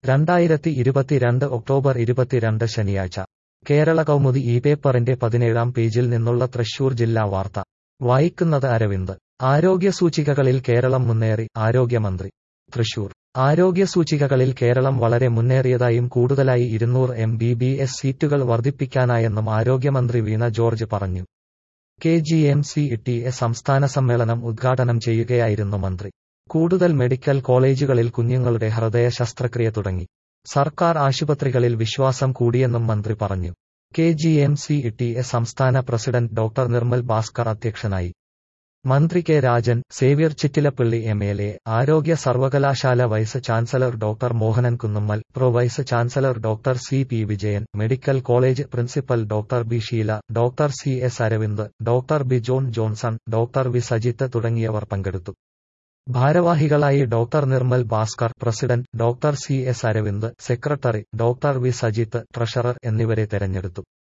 രണ്ടായിരത്തി ഇരുപത്തിരണ്ട് ഒക്ടോബർ ഇരുപത്തിരണ്ട് ശനിയാഴ്ച കേരള കൗമുദി ഈ പേപ്പറിന്റെ പതിനേഴാം പേജിൽ നിന്നുള്ള തൃശൂർ ജില്ലാ വാർത്ത വായിക്കുന്നത് അരവിന്ദ് ആരോഗ്യ സൂചികകളിൽ കേരളം മുന്നേറി ആരോഗ്യമന്ത്രി തൃശൂർ ആരോഗ്യ സൂചികകളിൽ കേരളം വളരെ മുന്നേറിയതായും കൂടുതലായി ഇരുന്നൂറ് എം ബി ബി എസ് സീറ്റുകൾ വർദ്ധിപ്പിക്കാനായെന്നും ആരോഗ്യമന്ത്രി വീണ ജോർജ് പറഞ്ഞു K G M C T A സംസ്ഥാന സമ്മേളനം ഉദ്ഘാടനം ചെയ്യുകയായിരുന്നു മന്ത്രി കൂടുതൽ മെഡിക്കൽ കോളേജുകളിൽ കുഞ്ഞുങ്ങളുടെ ഹൃദയ ശസ്ത്രക്രിയ തുടങ്ങി സർക്കാർ ആശുപത്രികളിൽ വിശ്വാസം കൂടിയെന്നും മന്ത്രി പറഞ്ഞു K G M C T A സംസ്ഥാന പ്രസിഡന്റ് ഡോക്ടർ നിർമ്മൽ ഭാസ്കർ അധ്യക്ഷനായി മന്ത്രി K Rajan Xavier Chittilappally M L A ആരോഗ്യ സർവകലാശാല vice chancellor doctor Mohanan Kunnummal pro vice chancellor doctor C P Vijayan medical college principal doctor B Sheela doctor C S Aravind doctor B John Johnson doctor V Sajith തുടങ്ങിയവർ പങ്കെടുത്തു ഭാരവാഹികളായി doctor Nirmal Bhaskar president doctor C S Aravind secretary doctor V Sajith treasurer എന്നിവരെ തെരഞ്ഞെടുത്തു